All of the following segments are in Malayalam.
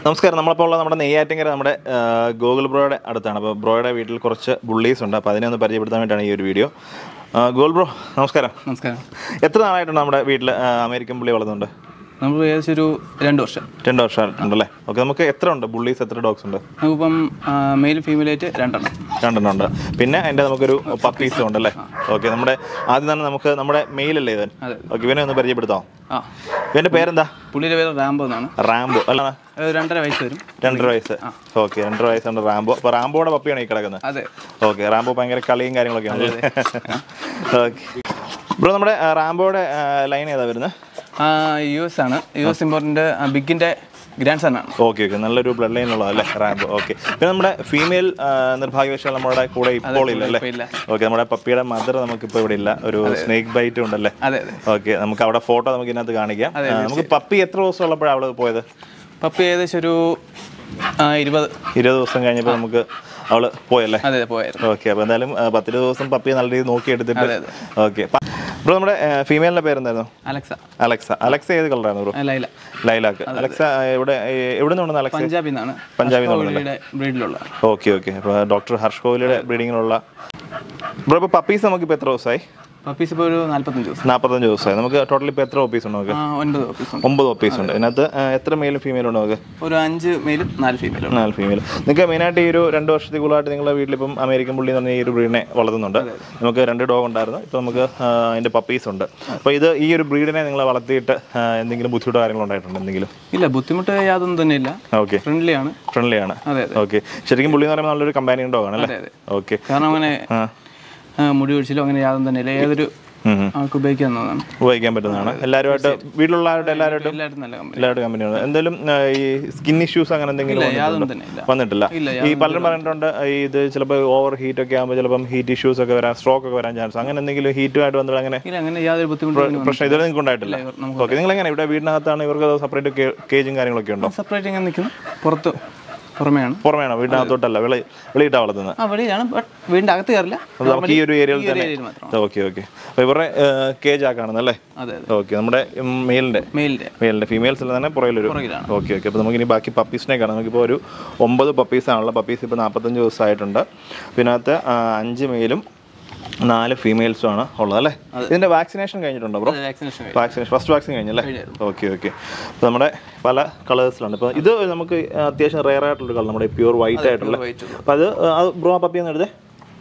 നമസ്കാരം നമ്മളിപ്പോൾ ഉള്ള നമ്മുടെ നെയ്യാറ്റിങ്കര നമ്മുടെ ആ, ഗൂഗിൾ ബ്രോയുടെ അടുത്താണ് അപ്പോൾ ബ്രോയുടെ വീട്ടിൽ കുറച്ച് ബുള്ളീസ് ഉണ്ട് അപ്പോൾ അതിനെ ഒന്ന് പരിചയപ്പെടുത്താൻ വേണ്ടിയിട്ടാണ് ഈ ഒരു വീഡിയോ ആ, ഗൂഗിൾ ബ്രോ നമസ്കാരം നമസ്കാരം എത്ര നാളായിട്ടുണ്ട് നമ്മുടെ വീട്ടിൽ ആ, അമേരിക്കൻ പുള്ളി വളർന്നുണ്ട് നമ്മൾ ഏകദേശം ഒരു രണ്ട് വർഷം രണ്ട് വർഷമായിട്ടുണ്ടല്ലേ ഓക്കെ നമുക്ക് എത്ര ഉണ്ട് ബുള്ളീസ് എത്ര ഡോഗ്സ് ഉണ്ട് നമുക്കിപ്പം മെയിൽ ഫീമെയിലായിട്ട് രണ്ടെണ്ണം രണ്ടെണ്ണം ഉണ്ട് പിന്നെ അതിൻ്റെ നമുക്കൊരു പപ്പീസും ഉണ്ടല്ലേ ഓക്കെ നമ്മുടെ ആദ്യം തന്നെ നമുക്ക് നമ്മുടെ മെയിലല്ലേ ഇവൻ അതെ. ഓക്കെ ഇവനെ ഒന്ന് പരിചയപ്പെടുത്താം ആ ഇവൻ്റെ പേരെന്താ പുള്ളിയുടെ പേര് റാംബോ എന്നാണ് റാംബോ അല്ല അത് രണ്ടര വയസ്സ് വരും രണ്ടര വയസ്സ് ഓക്കെ രണ്ടര വയസ്സുണ്ട് റാംബോ അപ്പോൾ റാംബോയുടെ പപ്പിയാണ് ഈ കിടക്കുന്നത് അതെ ഓക്കെ റാംബോ ഭയങ്കര കളിയും കാര്യങ്ങളൊക്കെയാണ് ഓക്കെ ബ്രോ നമ്മുടെ ആ, റാംബോയുടെ ലൈൻ ഏതാ വരുന്നത് യു എസ് ആണ് യു എസ് ഇമ്പോർട്ടൻ്റ് ബിഗിൻ്റെ ഗ്രാൻഡ് സൺ ആണ് ഓക്കെ ഓക്കെ നല്ലൊരു ബ്ലഡ് ലൈൻ ഉള്ളതല്ലേ റാംബോ ഓക്കെ പിന്നെ നമ്മുടെ ഫീമെയിൽ നിർഭാഗ്യവശാൽ നമ്മുടെ കൂടെ ഇപ്പോൾ ഇല്ല അല്ലേ ഇപ്പോൾ ഇല്ല ഓക്കെ നമ്മുടെ പപ്പിയുടെ മദർ നമുക്കിപ്പോൾ ഇവിടെ ഇല്ല ഒരു സ്നേക്ക് ബൈറ്റ് ഉണ്ടല്ലേ അതെ അതെ ഓക്കെ നമുക്ക് അവിടെ ഫോട്ടോ നമുക്ക് ഇതിനകത്ത് കാണിക്കാം ആ, നമുക്ക് പപ്പി എത്ര ദിവസം ഉള്ളപ്പോഴാണ് അവള് പോയത് പപ്പി ഏകദേശം ഒരു ആ, ഇരുപത് ഇരുപത് ദിവസം കഴിഞ്ഞപ്പോൾ നമുക്ക് അവള് പോയല്ലേ അതെ അതെ പോയായിരുന്നു ഓക്കെ അപ്പോൾ എന്തായാലും ആ, പത്തിരുപത് ദിവസം പപ്പിയെ നല്ല രീതിയിൽ നോക്കി എടുത്തിട്ട് അതെ, അതെ. ഓക്കെ ബ്രോ നമ്മുടെ ഫീമെയിലിൻ്റെ പേരെന്തായിരുന്നു അലക്സ അലക്സ അലക്സ ഏത് കളറായിരുന്നു ബ്രോ ആ, ലൈല ലൈലാക്ക് അലക്സ ആ, എവിടെ എവിടെ നിന്നാണ് അലക്സ പഞ്ചാബിൽ നിന്നാണ് പഞ്ചാബിൽ പുള്ളിയുടെ ബ്രീഡിലുള്ള ഓക്കെ ഓക്കെ അപ്പോൾ ഡോക്ടർ ഹർഷ് കോഹ്ലിയുടെ ബ്രീഡിങ്ങിലുള്ള ബ്രോ ഇപ്പോൾ പപ്പീസ് നമുക്കിപ്പോൾ എത്ര ദിവസമായി പപ്പീസ് ഇപ്പോൾ ഒരു നാല്പത്തഞ്ച് ദിവസം നാൽപ്പത്തഞ്ച് ദിവസമായി നമുക്ക് ടോട്ടൽ ഇപ്പോൾ എത്ര ഓപ്പീസ് ഉണ്ട് നമുക്ക് ആ ഒൻപത് പപ്പീസ് ഉണ്ട് ഒമ്പത് ഓപ്പീസ് ഉണ്ട് ഇതിനകത്ത് ആ, എത്ര മെയിലും ഫീമെയിലും ഉണ്ട് നമുക്ക് ഒരു അഞ്ച് മെയിലും നാല് ഫീമെയിലും നാല് ഫീമെയിൽ നിങ്ങൾക്ക് മെയിനായിട്ട് ഈ ഒരു രണ്ട് വർഷത്തിൽ കൂടുതലായിട്ട് നിങ്ങളുടെ വീട്ടിലിപ്പം അമേരിക്കൻ പുള്ളി എന്ന് പറഞ്ഞ ഈ ഒരു ബ്രീഡിനെ വളർത്തുന്നുണ്ട് നമുക്ക് രണ്ട് ഡോഗ് ഉണ്ടായിരുന്നു ഇപ്പോൾ നമുക്ക് ആ, അതിൻ്റെ പപ്പീസ് ഉണ്ട് അപ്പോൾ ഇത് ഈ ഒരു ബ്രീഡിനെ നിങ്ങൾ വളർത്തിയിട്ട് ആ, എന്തെങ്കിലും ബുദ്ധിമുട്ടോ കാര്യങ്ങളോ ഉണ്ടായിട്ടുണ്ട് എന്തെങ്കിലും ഇല്ല ബുദ്ധിമുട്ട് യാതൊന്നും തന്നെ ഇല്ല ഓക്കെ ഫ്രണ്ട്ലി ആണ് ഫ്രണ്ട്ലി ആണ് അതെ അതെ ഓക്കെ ശരിക്കും പുള്ളി എന്ന് പറയുമ്പോൾ നല്ലൊരു കമ്പാനിയൻ ഡോഗ് ആണ് അതെ അല്ലേ അതെ ഓക്കെ കാരണം അങ്ങനെ ആ ആ, മുടി ഒഴിച്ചിലോ അങ്ങനെ യാതൊന്നും തന്നെ ഇല്ല ഏതൊരു ഉം, ഉം. ആൾക്ക് ഉപയോഗിക്കാവുന്നതാണ് ഉപയോഗിക്കാൻ പറ്റുന്നതാണ് എല്ലാവരുമായിട്ട് വീട്ടിലുള്ളവരുടെ എല്ലാവരുമായിട്ടും എല്ലാവരും നല്ല കമ്പനി എല്ലാവരുടെ കമ്പനിയാണ് എന്തെങ്കിലും ആ, ഈ സ്കിൻ ഇഷ്യൂസ് അങ്ങനെ എന്തെങ്കിലും വന്നിട്ടുണ്ടോ? യാതൊന്നും തന്നെ ഇല്ല വന്നിട്ടില്ല ഇല്ല, ഈ പലരും പറഞ്ഞിട്ടുണ്ട് ഈ ഇത് ചിലപ്പോൾ ഓവർ ഹീറ്റ് ഒക്കെ ആകുമ്പോൾ ചിലപ്പം ഹീറ്റ് ഇഷ്യൂസ് ഒക്കെ വരാൻ സ്ട്രോക്ക് ഒക്കെ വരാൻ ചാൻസ് അങ്ങനെ എന്തെങ്കിലും ഹീറ്റുമായിട്ട് ബന്ധപ്പെട്ട് അങ്ങനെ ഇല്ല അങ്ങനെ യാതൊരു ബുദ്ധിമുട്ടും പ്രശ്നം ഇതുവരെ നിങ്ങൾക്ക് ഉണ്ടായിട്ടില്ല നമുക്ക് ഓക്കെ നിങ്ങൾ എങ്ങനെ ഇവിടെ വീടിനകത്താണ് ഇവർക്ക് സെപ്പറേറ്റ് കേജും കാര്യങ്ങളൊക്കെ ഉണ്ടോ സെപ്പറേറ്റ് ഇങ്ങനെ നിൽക്കുന്നു പുറത്ത് പുറമെയാണ് പുറമേണോ വീടിനകത്തോട്ടല്ല വെളി വെളിയിട്ടാ വളർത്തുന്നത് ആ വെളിയിലാണ് ബട്ട് വീടിൻ്റെ അകത്ത് കയറില്ല അപ്പോൾ നമുക്ക് ഈ ഒരു ഏരിയയിൽ ഈ ഒരു തന്നെ ഏരിയയിൽ മാത്രം ഓക്കെ ഓക്കെ അപ്പോൾ ഇവരുടെ കേജ് ആക്കാണെന്ന് അല്ലേ അതെ അതെ ഓക്കെ നമ്മുടെ മെയിലിൻ്റെ മെയിലിൻ്റെ മെയിലിൻ്റെ ഫീമെയിൽസിൽ തന്നെ പുറകിലൊരു പുറകിലാണ് ഓക്കെ ഓക്കെ അപ്പോൾ നമുക്കിനി ബാക്കി പപ്പീസിനെ കാണാം നമുക്കിപ്പോൾ ഒരു ഒമ്പത് പപ്പീസാണുള്ള പപ്പീസ് ഇപ്പോൾ നാൽപ്പത്തഞ്ച് ദിവസമായിട്ടുണ്ട് പിന്നെ അതിനകത്ത് ആ, അഞ്ച് മെയിലും നാല് ഫീമെയിൽസും ആണ് ഉള്ളത് അല്ലേ ഇതിൻ്റെ വാക്സിനേഷൻ കഴിഞ്ഞിട്ടുണ്ടോ bro vaccination vaccination first vaccine കഴിഞ്ഞല്ലേ ഓക്കെ ഓക്കെ അപ്പോൾ നമ്മുടെ പല കളേഴ്സിലുണ്ട് ഇപ്പോൾ ഇത് നമുക്ക് അത്യാവശ്യം റെയർ ആയിട്ടുള്ള കളർ നമ്മുടെ പ്യൂർ വൈറ്റ് ആയിട്ടുള്ള വൈറ്റ് അപ്പോൾ അത് അത് ബ്രോ ആ പപ്പി ഒന്ന് എടുത്തേ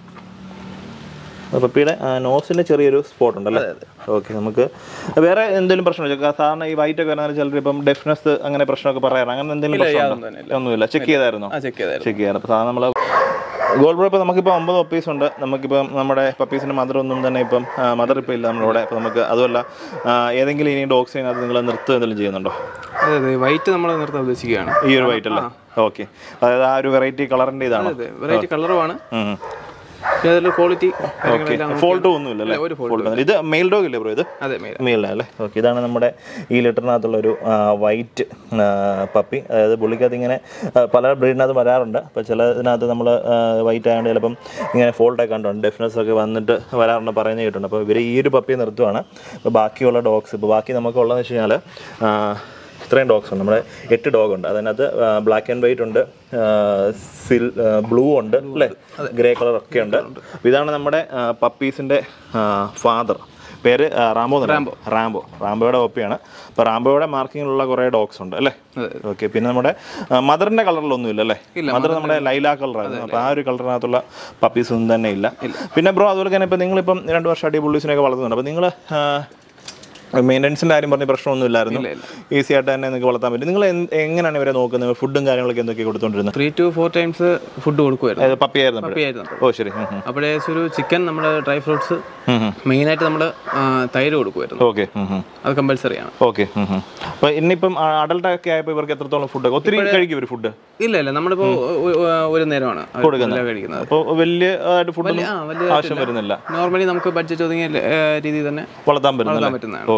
ആ പപ്പിയുടെ നോസിന് ചെറിയൊരു സ്പോട്ട് ഉണ്ടല്ലേ ഓക്കെ നമുക്ക് വേറെ എന്തെങ്കിലും പ്രശ്നമില്ല സാധാരണ ഈ വൈറ്റ് ഒക്കെ വരുന്ന ചിലർ ഇപ്പം ഡെഫ്നെസ് അങ്ങനെ പ്രശ്നമൊക്കെ പറയാറ് അങ്ങനെ എന്തെങ്കിലും യാതൊന്നും തന്നെ പ്രശ്നം ഒന്നുമില്ല ചെക്ക് ചെയ്തായിരുന്നോ ആ ചെക്ക് ചെയ്തായിരുന്നു ചെക്ക് ചെയ്യാറ് അപ്പോൾ സാധാരണ നമ്മൾ ഗോൾഡ് ബ്രോ ഇപ്പോൾ നമുക്കിപ്പോൾ ഒമ്പത് പപ്പീസ് ഉണ്ട് നമുക്കിപ്പം നമ്മുടെ പപ്പീസിൻ്റെ മദർ ഒന്നും തന്നെ ഇപ്പം മദർ ഇപ്പോൾ ഇല്ല നമ്മുടെ അപ്പോൾ നമുക്ക് അതുമല്ല ആ, ഏതെങ്കിലും ഇനി ഡോഗ്സിനകത്ത് നിങ്ങൾ നിർത്തുക എന്തെങ്കിലും ചെയ്യുന്നുണ്ടോ അതെ അതെ വൈറ്റ് നമ്മൾ നിർത്താൻ ഉദ്ദേശിക്കുകയാണ് ഈ ഒരു വൈറ്റ് അല്ലേ ഓക്കെ അതായത് ആ ഒരു വെറൈറ്റി കളറിൻ്റെ ഇതാണ് അതെ വെറൈറ്റി കളറുമാണ് അതിൽ ക്വാളിറ്റി ഫോൾട്ടോ ഒന്നുമില്ല അല്ലേ ഒരു ഫോൾട്ടോ ഇത് മെയിൽ ഡോഗ് ഇല്ലേ ബ്രോ ഇത് അതെ മെയിൽ മെയിൽ അല്ലേ ഓക്കെ ഇതാണ് നമ്മുടെ ഈ ലിറ്ററിനകത്തുള്ള ഒരു വൈറ്റ് പപ്പി അതായത് പുള്ളിക്കകത്ത് ഇങ്ങനെ ആ, പല ബ്രീഡിനകത്ത് വരാറുണ്ട് അപ്പോൾ ചില ഇതിനകത്ത് നമ്മൾ വൈറ്റ് ആയതുകൊണ്ട് ചിലപ്പം ഇങ്ങനെ ഫോൾട്ടൊക്കെ കണ്ടുണ്ട് ഡെഫിനസ് ഒക്കെ വന്നിട്ട് വരാറുണ്ട് പറയുന്നത് കേട്ടിട്ടുണ്ട് അപ്പോൾ ഇവർ ഈ ഒരു പപ്പി നിർത്തുവാണ് അപ്പോൾ ബാക്കിയുള്ള ഡോഗ്സ് ഇപ്പോൾ ബാക്കി നമുക്കുള്ളതെന്ന് വെച്ച് കഴിഞ്ഞാൽ ഇത്രയും ഡോഗ്സ് ഉണ്ട് നമ്മുടെ എട്ട് ഡോഗ് ഉണ്ട് അതിനകത്ത് ബ്ലാക്ക് ആൻഡ് വൈറ്റ് ഉണ്ട് സിൽ ബ്ലൂ ഉണ്ട് അല്ലേ ഗ്രേ കളർ ഒക്കെ ഉണ്ട് അപ്പോൾ ഇതാണ് നമ്മുടെ പപ്പീസിൻ്റെ ഫാദർ പേര് ആ, റാംബോ റാംബോ റാംബോ റാംബോയുടെ ഒപ്പിയാണ് അപ്പോൾ റാംബോയുടെ മാർക്കിങ്ങിലുള്ള കുറേ ഡോഗ്സ് ഉണ്ട് അല്ലേ അതെ. ഓക്കെ പിന്നെ നമ്മുടെ മദറിൻ്റെ കളറിലൊന്നും ഇല്ല അല്ലേ മദർ നമ്മുടെ ലൈല കളറായിരുന്നു അപ്പോൾ ആ ഒരു കളറിനകത്തുള്ള പപ്പീസ് ഒന്നും തന്നെ ഇല്ല പിന്നെ ബ്രോ അതുപോലെ തന്നെ ഇപ്പം നിങ്ങളിപ്പം രണ്ട് വർഷമായിട്ട് ഈ ബുള്ളീസിനെയൊക്കെ വളർത്തുന്നുണ്ട് അപ്പോൾ നിങ്ങൾ മെയിൻ്റനൻസിൻ്റെ കാര്യം പറഞ്ഞ പ്രശ്നമൊന്നും ഇല്ലായിരുന്നു ഈസി ആയിട്ട് തന്നെ നിങ്ങൾക്ക് വളർത്താൻ പറ്റും നിങ്ങൾ എന്ത്- എങ്ങനെയാണ് ഇവരെ നോക്കുന്നത് ഫുഡും കാര്യങ്ങളൊക്കെ എന്തൊക്കെ കൊടുത്തോണ്ടിരുന്നത് three two four times food കൊടുക്കുമായിരുന്നു അതായത് പപ്പിയായിരുന്നു അപ്പോഴേ? ആയിരുന്നു ഓ ശരി ഉം, ഉം. അപ്പോൾ ഏകദേശം ഒരു ചിക്കൻ നമ്മൾ ഡ്രൈ ഫ്രൂട്ട്സ് ഉം, ഉം. മെയിനായിട്ട് നമ്മൾ തൈര് കൊടുക്കുമായിരുന്നു ഓക്കെ ഉം, ഉം. അത് കമ്പൽസറി ആണ് ഓക്കെ അപ്പോൾ ഇന്നിപ്പം അഡൽട്ട് ഒക്കെ ആയപ്പോൾ ഇവർക്ക് എത്രത്തോളം ഫുഡ് ഒത്തിരി കഴിക്കും ഇവർ ഫുഡ് ഇല്ല ഇല്ല നമ്മളിപ്പോൾ ഒരു നേരമാണ് അവര് എല്ലാം കഴിക്കുന്നത് അപ്പോൾ വലിയ ആയിട്ട് ഫുഡ് ആ വലിയ ആവശ്യം വരുന്നില്ല നോർമലി നമുക്ക് ബഡ്ജറ്റ് ഒതുങ്ങിയ രീതിയിൽ തന്നെ വളർത്താൻ പറ്റുന്നില്ല വളർത്താൻ പറ്റുന്നതാണ്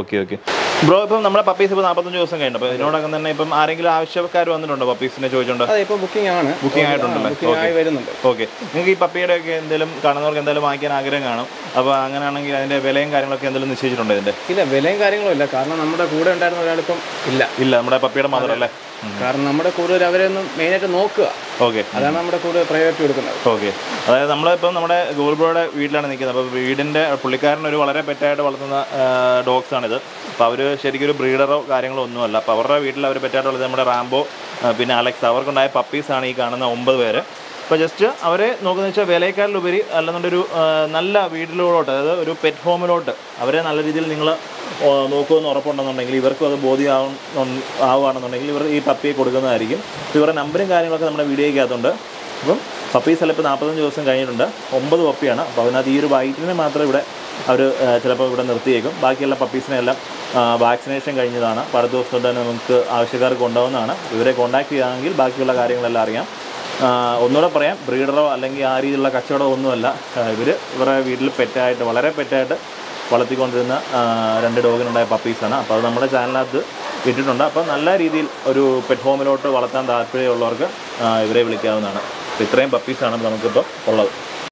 ഓക്കെ ഓക്കെ ബ്രോ ഇപ്പം നമ്മുടെ പപ്പീസ് ഇപ്പോൾ നാൽപ്പത്തഞ്ച് ദിവസം കഴിഞ്ഞു അപ്പോൾ ഇതിനോടകം തന്നെ ഇപ്പം ആരെങ്കിലും ആവശ്യക്കാർ വന്നിട്ടുണ്ടോ പപ്പീസിനെ ചോദിച്ചോണ്ട് അതെ ഇപ്പോൾ ബുക്കിംഗ് ആണ് ബുക്കിംഗ് ആയിട്ടുണ്ടല്ലേ ബുക്കിംഗ് ആയി വരുന്നുണ്ട് ഓക്കെ നിങ്ങൾക്ക് ഈ പപ്പിയുടെ ഒക്കെ എന്തെങ്കിലും കാണുന്നവർക്ക് എന്തെങ്കിലും വാങ്ങിക്കാൻ ആഗ്രഹം കാണും അപ്പോൾ അങ്ങനെയാണെങ്കിൽ അതിൻ്റെ വിലയും കാര്യങ്ങളൊക്കെ എന്തെങ്കിലും നിശ്ചയിച്ചിട്ടുണ്ടോ ഇതിൻ്റെ ഇല്ല വിലയും കാര്യങ്ങളും ഇല്ല കാരണം നമ്മുടെ കൂടെ ഉണ്ടായിരുന്ന ഒരാളിപ്പം ഇല്ല ഇല്ല നമ്മുടെ പപ്പിയുടെ മദർ അല്ലേ കാരണം നമ്മുടെ കൂടുതൽ അവരെ ഒന്ന് മെയിനായിട്ട് നോക്കുക ഓക്കെ അതാണ് നമ്മുടെ കൂടുതൽ പ്രയോറിറ്റി കൊടുക്കുന്നത് ഓക്കെ അതായത് നമ്മളിപ്പം നമ്മുടെ ഗൂഗിൾബ്രോയുടെ വീട്ടിലാണ് നിൽക്കുന്നത് അപ്പോൾ വീടിൻ്റെ പുള്ളിക്കാരൻ ഒരു വളരെ പെറ്റായിട്ട് വളർത്തുന്ന ഡോഗ്സ് ആണിത് അപ്പോൾ അവർ ശരിക്കും ഒരു ബ്രീഡറോ കാര്യങ്ങളോ ഒന്നുമല്ല അപ്പോൾ അവരുടെ വീട്ടിൽ അവർ പെറ്റായിട്ട് വളർത്തുന്നത് നമ്മുടെ റാംബോ ആ, പിന്നെ അലക്സ് അവർക്കുണ്ടായ പപ്പീസാണ് ഈ കാണുന്ന ഒമ്പത് പേര് അപ്പോൾ ജസ്റ്റ് അവരെ നോക്കുന്നത് വെച്ചാൽ വിലയേക്കാളിലുപരി അല്ലെന്നുണ്ടൊരു ആ, നല്ല വീട്ടിലോട്ട് അതായത് ഒരു പെറ്റ് ഹോമിലോട്ട് അവരെ നല്ല രീതിയിൽ നിങ്ങൾ നോക്കുമെന്ന് ഉറപ്പുണ്ടെന്നുണ്ടെങ്കിൽ ഇവർക്കും അത് ബോധ്യമാവും ആവുകയാണെന്നുണ്ടെങ്കിൽ ഇവർ ഈ പപ്പിയെ കൊടുക്കുന്നതായിരിക്കും അപ്പോൾ ഇവരുടെ നമ്പറും കാര്യങ്ങളൊക്കെ നമ്മുടെ വീഡിയോയ്ക്കകത്തുണ്ട് അപ്പം പപ്പീസ് എല്ലാം ഇപ്പോൾ നാൽപ്പത്തഞ്ച് ദിവസം കഴിഞ്ഞിട്ടുണ്ട് ഒമ്പത് പപ്പിയാണ് അപ്പോൾ അതിനകത്ത് ഈ ഒരു വൈറ്റിനെ മാത്രം ഇവിടെ അവർ ചിലപ്പോൾ ഇവിടെ നിർത്തിയേക്കും ബാക്കിയുള്ള പപ്പീസിനെ എല്ലാം വാക്സിനേഷൻ കഴിഞ്ഞതാണ് അപ്പോൾ അടുത്ത ദിവസം തൊട്ട് തന്നെ നമുക്ക് ആവശ്യക്കാർക്ക് കൊണ്ടുപോകുന്നതാണ് ഇവരെ കോൺടാക്ട് ചെയ്യുകയാണെങ്കിൽ ബാക്കിയുള്ള കാര്യങ്ങളെല്ലാം അറിയാം ആ, ഒന്നുകൂടെ പറയാം ബ്രീഡറോ അല്ലെങ്കിൽ ആ രീതിയിലുള്ള കച്ചവടമോ ഒന്നുമല്ല ഇവർ ഇവരുടെ വീട്ടിൽ പെറ്റായിട്ട് വളരെ പെറ്റായിട്ട് വളർത്തിക്കൊണ്ടിരുന്ന ആ, രണ്ട് ഡോഗിനുണ്ടായ പപ്പീസാണ് അപ്പോൾ അത് നമ്മുടെ ചാനലിനകത്ത് ഇട്ടിട്ടുണ്ട് അപ്പോൾ നല്ല രീതിയിൽ ഒരു പെറ്റ് ഹോമിലോട്ട് വളർത്താൻ താല്പര്യമുള്ളവർക്ക് ആ, ഇവരെ വിളിക്കാവുന്നതാണ് അപ്പോൾ ഇത്രയും പപ്പീസാണ് നമുക്കിപ്പോൾ ഉള്ളത്